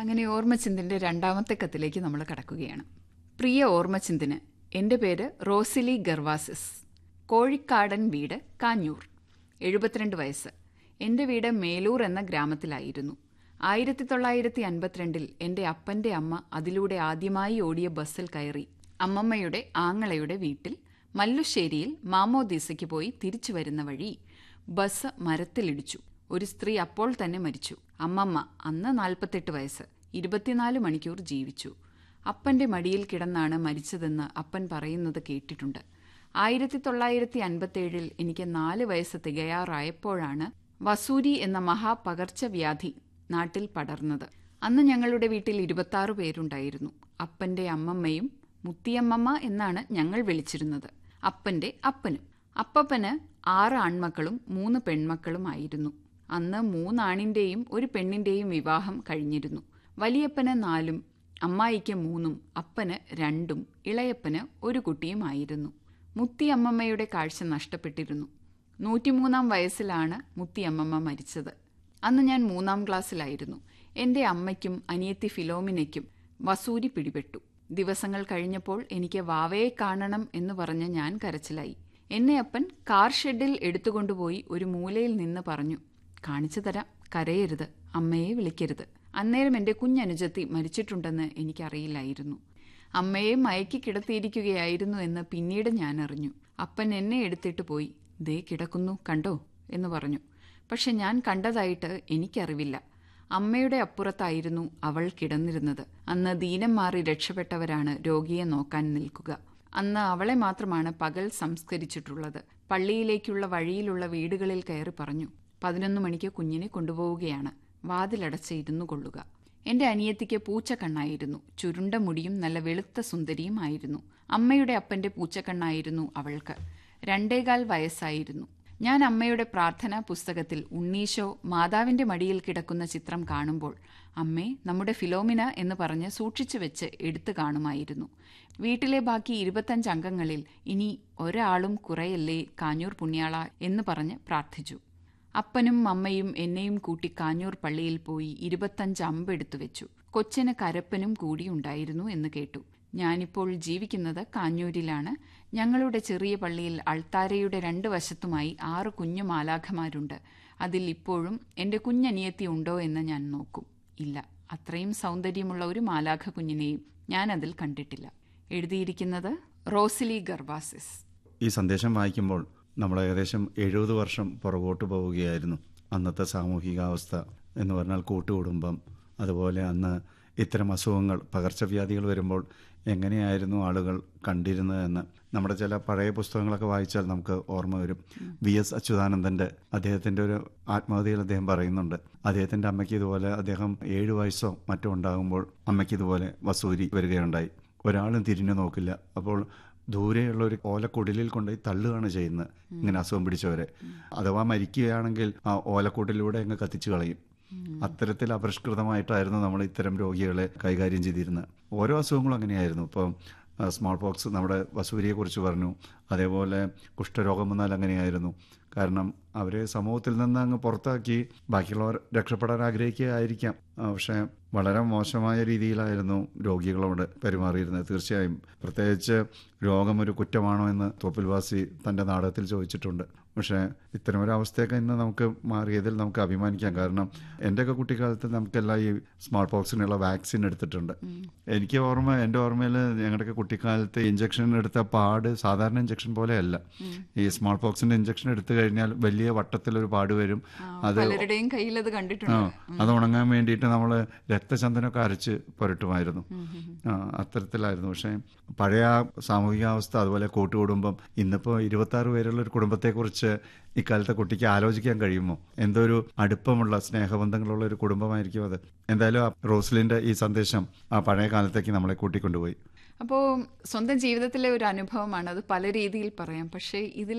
അങ്ങനെ ഓർമ്മചിന്തിന്റെ രണ്ടാമത്തെ കത്തിലേക്ക് നമ്മൾ കടക്കുകയാണ് പ്രിയ ഓർമ്മചിന്തിന് എൻ്റെ പേര് റോസിലി ഗർവാസിസ് കോഴിക്കാടൻ വീട് കാഞ്ഞൂർ എഴുപത്തിരണ്ട് വയസ്സ് എൻ്റെ വീട് മേലൂർ എന്ന ഗ്രാമത്തിലായിരുന്നു ആയിരത്തി തൊള്ളായിരത്തി അൻപത്തിരണ്ടിൽ എൻ്റെ അപ്പൻ്റെ അമ്മ അതിലൂടെ ആദ്യമായി ഓടിയ ബസ്സിൽ കയറി അമ്മമ്മയുടെ ആങ്ങളയുടെ വീട്ടിൽ മല്ലുശ്ശേരിയിൽ മാമോദീസയ്ക്ക് പോയി തിരിച്ചു വരുന്ന വഴി ബസ് മരത്തിലിടിച്ചു ഒരു സ്ത്രീ അപ്പോൾ തന്നെ മരിച്ചു അമ്മമ്മ അന്ന് നാൽപ്പത്തെട്ട് വയസ്സ് ഇരുപത്തിനാല് മണിക്കൂർ ജീവിച്ചു അപ്പന്റെ മടിയിൽ കിടന്നാണ് മരിച്ചതെന്ന് അപ്പൻ പറയുന്നത് കേട്ടിട്ടുണ്ട് ആയിരത്തി തൊള്ളായിരത്തി അൻപത്തേഴിൽ എനിക്ക് നാല് വയസ്സ് തികയാറായപ്പോഴാണ് വസൂരി എന്ന മഹാപകർച്ചവ്യാധി നാട്ടിൽ പടർന്നത് അന്ന് ഞങ്ങളുടെ വീട്ടിൽ ഇരുപത്താറ് പേരുണ്ടായിരുന്നു അപ്പന്റെ അമ്മമ്മയും മുത്തിയമ്മമ്മ എന്നാണ് ഞങ്ങൾ വിളിച്ചിരുന്നത് അപ്പന്റെ അപ്പനും അപ്പപ്പന് ആറ് ആൺമക്കളും മൂന്ന് പെൺമക്കളുമായിരുന്നു അന്ന് മൂന്നാണിന്റെയും ഒരു പെണ്ണിന്റെയും വിവാഹം കഴിഞ്ഞിരുന്നു വലിയപ്പന് നാലും അമ്മായിക്ക് മൂന്നും അപ്പന് രണ്ടും ഇളയപ്പന് ഒരു കുട്ടിയുമായിരുന്നു മുത്തിയമ്മമ്മയുടെ കാഴ്ച നഷ്ടപ്പെട്ടിരുന്നു നൂറ്റിമൂന്നാം വയസ്സിലാണ് മുത്തിയമ്മമ്മ മരിച്ചത് അന്ന് ഞാൻ മൂന്നാം ക്ലാസ്സിലായിരുന്നു എൻ്റെ അമ്മയ്ക്കും അനിയത്തി ഫിലോമിനയ്ക്കും വസൂരി പിടിപെട്ടു ദിവസങ്ങൾ കഴിഞ്ഞപ്പോൾ എനിക്ക് വാവയെ കാണണം എന്ന് പറഞ്ഞ് ഞാൻ കരച്ചിലായി എന്നെ അപ്പൻ കാർ ഷെഡിൽ എടുത്തുകൊണ്ടുപോയി ഒരു മൂലയിൽ നിന്ന് പറഞ്ഞു കാണിച്ചു തരാം കരയരുത് അമ്മയെ വിളിക്കരുത് അന്നേരം എൻ്റെ കുഞ്ഞനുജത്തി മരിച്ചിട്ടുണ്ടെന്ന് എനിക്കറിയില്ലായിരുന്നു അമ്മയെ മയക്കി കിടത്തിയിരിക്കുകയായിരുന്നു എന്ന് പിന്നീട് ഞാൻ അറിഞ്ഞു അപ്പൻ എന്നെ എടുത്തിട്ട് പോയി ദേ കിടക്കുന്നു കണ്ടോ എന്ന് പറഞ്ഞു പക്ഷെ ഞാൻ കണ്ടതായിട്ട് എനിക്കറിവില്ല അമ്മയുടെ അപ്പുറത്തായിരുന്നു അവൾ കിടന്നിരുന്നത് അന്ന് ദീനം മാറി രക്ഷപ്പെട്ടവരാണ് രോഗിയെ നോക്കാൻ നിൽക്കുക അന്ന് അവളെ മാത്രമാണ് പകൽ സംസ്കരിച്ചിട്ടുള്ളത് പള്ളിയിലേക്കുള്ള വഴിയിലുള്ള വീടുകളിൽ കയറി പറഞ്ഞു പതിനൊന്ന് മണിക്ക് കുഞ്ഞിനെ കൊണ്ടുപോവുകയാണ് വാതിലടച്ച് ഇരുന്നു കൊള്ളുക എന്റെ അനിയത്തിക്ക് പൂച്ചക്കണ്ണായിരുന്നു ചുരുണ്ട മുടിയും നല്ല വെളുത്ത സുന്ദരിയുമായിരുന്നു അമ്മയുടെ അപ്പന്റെ പൂച്ചക്കണ്ണായിരുന്നു അവൾക്ക് രണ്ടേകാൽ വയസ്സായിരുന്നു ഞാൻ അമ്മയുടെ പ്രാർത്ഥനാ പുസ്തകത്തിൽ ഉണ്ണീശോ മാതാവിന്റെ മടിയിൽ കിടക്കുന്ന ചിത്രം കാണുമ്പോൾ അമ്മേ നമ്മുടെ ഫിലോമിന എന്ന് പറഞ്ഞ് സൂക്ഷിച്ചു വെച്ച് എടുത്തു കാണുമായിരുന്നു വീട്ടിലെ ബാക്കി ഇരുപത്തഞ്ച് അംഗങ്ങളിൽ ഇനി ഒരാളും കുറയല്ലേ കാഞ്ഞൂർ പുണ്യാള എന്ന് പറഞ്ഞ് പ്രാർത്ഥിച്ചു അപ്പനും അമ്മയും എന്നെയും കൂട്ടി കാഞ്ഞൂർ പള്ളിയിൽ പോയി ഇരുപത്തഞ്ച് അമ്പെടുത്തു വെച്ചു കൊച്ചിന് കരപ്പനും കൂടി ഉണ്ടായിരുന്നു എന്ന് കേട്ടു ഞാനിപ്പോൾ ജീവിക്കുന്നത് കാഞ്ഞൂരിലാണ് ഞങ്ങളുടെ ചെറിയ പള്ളിയിൽ അൾത്താരയുടെ രണ്ട് വശത്തുമായി ആറ് കുഞ്ഞു മാലാഖമാരുണ്ട് അതിൽ ഇപ്പോഴും എൻ്റെ കുഞ്ഞനിയത്തി ഉണ്ടോ എന്ന് ഞാൻ നോക്കും ഇല്ല അത്രയും സൗന്ദര്യമുള്ള ഒരു മാലാഖ കുഞ്ഞിനെയും ഞാൻ അതിൽ കണ്ടിട്ടില്ല എഴുതിയിരിക്കുന്നത് റോസിലി ഗർവാസിസ് ഈ സന്ദേശം വായിക്കുമ്പോൾ നമ്മൾ ഏകദേശം എഴുപത് വർഷം പുറകോട്ട് പോവുകയായിരുന്നു അന്നത്തെ സാമൂഹികാവസ്ഥ എന്ന് പറഞ്ഞാൽ കൂട്ടുകുടുംബം അതുപോലെ അന്ന് ഇത്തരം അസുഖങ്ങൾ പകർച്ചവ്യാധികൾ വരുമ്പോൾ എങ്ങനെയായിരുന്നു ആളുകൾ കണ്ടിരുന്നതെന്ന് നമ്മുടെ ചില പഴയ പുസ്തകങ്ങളൊക്കെ വായിച്ചാൽ നമുക്ക് ഓർമ്മ വരും വി എസ് അച്യുതാനന്ദൻ്റെ അദ്ദേഹത്തിൻ്റെ ഒരു ആത്മകഥയിൽ അദ്ദേഹം പറയുന്നുണ്ട് അദ്ദേഹത്തിൻ്റെ അമ്മയ്ക്ക് ഇതുപോലെ അദ്ദേഹം ഏഴ് വയസ്സോ മറ്റോ ഉണ്ടാകുമ്പോൾ അമ്മയ്ക്ക് ഇതുപോലെ വസൂരി വരികയുണ്ടായി ഒരാളും തിരിഞ്ഞു നോക്കില്ല അപ്പോൾ ദൂരെയുള്ള ഒരു ഓലക്കുടലിൽ കൊണ്ടുപോയി തള്ളുകയാണ് ചെയ്യുന്നത് ഇങ്ങനെ അസുഖം പിടിച്ചവരെ അഥവാ മരിക്കുകയാണെങ്കിൽ ആ ഓലക്കുടലിലൂടെ അങ്ങ് കത്തിച്ചു കളയും അത്തരത്തിൽ അപരിഷ്കൃതമായിട്ടായിരുന്നു നമ്മൾ ഇത്തരം രോഗികളെ കൈകാര്യം ചെയ്തിരുന്നത് ഓരോ അസുഖങ്ങളും അങ്ങനെയായിരുന്നു ഇപ്പം സ്മോൾ പോക്സ് നമ്മുടെ വസൂരിയെക്കുറിച്ച് പറഞ്ഞു അതേപോലെ കുഷ്ഠരോഗം വന്നാൽ അങ്ങനെയായിരുന്നു കാരണം അവരെ സമൂഹത്തിൽ നിന്ന് അങ്ങ് പുറത്താക്കി ബാക്കിയുള്ളവർ രക്ഷപ്പെടാൻ ആഗ്രഹിക്കുകയായിരിക്കാം പക്ഷേ വളരെ മോശമായ രീതിയിലായിരുന്നു രോഗികളോട് പെരുമാറിയിരുന്നത് തീർച്ചയായും പ്രത്യേകിച്ച് രോഗം ഒരു കുറ്റമാണോ എന്ന് തോപ്പിൽവാസി തൻ്റെ നാടകത്തിൽ ചോദിച്ചിട്ടുണ്ട് പക്ഷേ ഇത്തരം ഒരു അവസ്ഥയൊക്കെ ഇന്ന് നമുക്ക് മാറിയതിൽ നമുക്ക് അഭിമാനിക്കാം കാരണം എൻ്റെയൊക്കെ കുട്ടിക്കാലത്ത് നമുക്കെല്ലാം ഈ സ്മാൾ പോക്സിനുള്ള വാക്സിൻ എടുത്തിട്ടുണ്ട് എനിക്ക് ഓർമ്മ എൻ്റെ ഓർമ്മയിൽ ഞങ്ങളുടെയൊക്കെ കുട്ടിക്കാലത്ത് ഇഞ്ചക്ഷൻ എടുത്ത പാട് സാധാരണ ഇഞ്ചക്ഷൻ പോലെയല്ല ഈ സ്മാൾ പോക്സിന്റെ ഇഞ്ചക്ഷൻ എടുത്തു കഴിഞ്ഞാൽ വലിയ വട്ടത്തിലൊരു പാട് വരും അത് പലരുടെയും കയ്യിൽ അത് ആ കണ്ടിട്ടുണ്ട് അത് ഉണങ്ങാൻ വേണ്ടിയിട്ട് നമ്മൾ രക്തചന്ദനമൊക്കെ അരച്ച് പുരട്ടുമായിരുന്നു ആ അത്തരത്തിലായിരുന്നു പക്ഷേ പഴയ ആ സാമൂഹികാവസ്ഥ അതുപോലെ കൂട്ടുകുടുംബം ഇന്നിപ്പോൾ ഇരുപത്തി ആറ് പേരുള്ള ഒരു കുടുംബത്തെക്കുറിച്ച് ഇക്കാലത്തെ കുട്ടിക്ക് ആലോചിക്കാൻ കഴിയുമോ എന്തോ ഒരു അടുപ്പമുള്ള സ്നേഹബന്ധങ്ങളുള്ള ഒരു കുടുംബമായിരിക്കും അത് എന്തായാലും ആ റോസ്ലിന്റെ ഈ സന്ദേശം ആ പഴയ കാലത്തേക്ക് നമ്മളെ കൂട്ടിക്കൊണ്ടുപോയി അപ്പോൾ സ്വന്തം ജീവിതത്തിലെ ഒരു അനുഭവമാണ് അത് പല രീതിയിൽ പറയാം പക്ഷേ ഇതിൽ